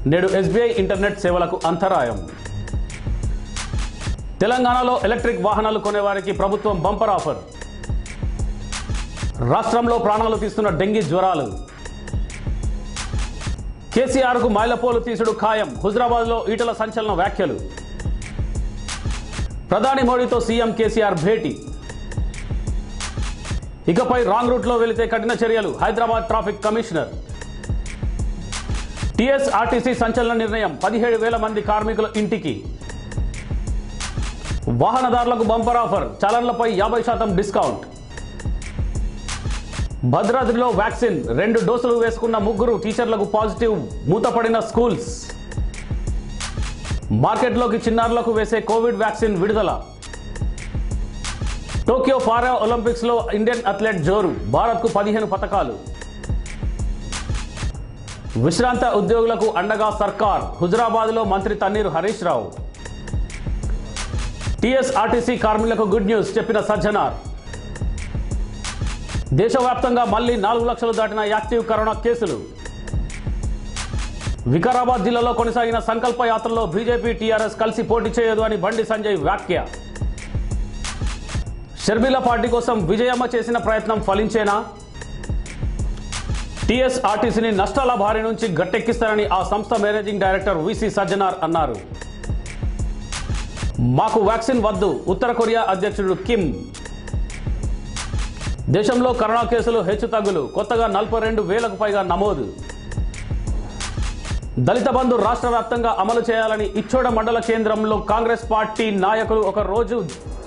నేడు SBI internet సేవలకు అంతరాయం తెలంగాణలో ఎలక్ట్రిక్ వాహనాలు కొనేవారికి ప్రభుత్వం బంపర్ ఆఫర్ రాష్ట్రంలో ప్రాణాలు తీస్తున్న డెంగీ జ్వరాలు కేసీఆర్కు మైలపోలు తీసుడు ఖాయం హుజరాబాద్లో ఈటల సంచలన వ్యాఖ్యలు ప్రధాని మోడీతో సీఎం కేసీఆర్ భేటీ ఇకపై రాంగ్ రూట్లో వెళితే కఠిన చర్యలు హైదరాబాద్ ట్రాఫిక్ కమిషనర్ టీఎస్ఆర్టీసీ సంచలన నిర్ణయం పదిహేడు వేల మంది కార్మికుల ఇంటికి వాహనదారులకు బంపర్ ఆఫర్ చలన్లపై యాభై శాతం డిస్కౌంట్ భద్రాద్రిలో వ్యాక్సిన్ రెండు డోసులు వేసుకున్న ముగ్గురు టీచర్లకు పాజిటివ్ మూతపడిన స్కూల్స్ మార్కెట్లోకి చిన్నారులకు వేసే కోవిడ్ వ్యాక్సిన్ విడుదల టోక్యో పారా ఒలింపిక్స్లో ఇండియన్ అథ్లెట్ జోరు భారత్కు పదిహేను పథకాలు విశ్రాంత ఉద్యోగులకు అండగా సర్కార్ హుజరాబాద్లో మంత్రి తన్నీరు హరీష్ రావు టీఎస్ఆర్టీసీ కార్మికులకు గుడ్ న్యూస్ చెప్పిన సజ్జనార్ దేశవ్యాప్తంగా మళ్లీ నాలుగు లక్షలు దాటిన యాక్టివ్ కరోనా కేసులు వికారాబాద్ జిల్లాలో కొనసాగిన సంకల్ప యాత్రలో బీజేపీ టీఆర్ఎస్ కలిసి పోటీ చేయదు అని బండి సంజయ్ వ్యాఖ్య షర్మిల పార్టీ కోసం విజయమ్మ చేసిన ప్రయత్నం ఫలించేనా టీఎస్ఆర్టీసీని నష్టాల బారి నుంచి గట్టెక్కిస్తారని ఆ సంస్థ మేనేజింగ్ డైరెక్టర్ విసి సజ్జనార్ అన్నారు మాకు వ్యాక్సిన్ వద్దు ఉత్తర కొరియా అధ్యక్షుడు కిమ్ దేశంలో కరోనా కేసులు హెచ్చుతగ్గులు కొత్తగా నలభై రెండు వేలకు పైగా నమోదు దళిత బంధు రాష్ట్ర వ్యాప్తంగా అమలు చేయాలని ఇచ్చోడ మండల కేంద్రంలో కాంగ్రెస్ పార్టీ నాయకులు ఒక రోజు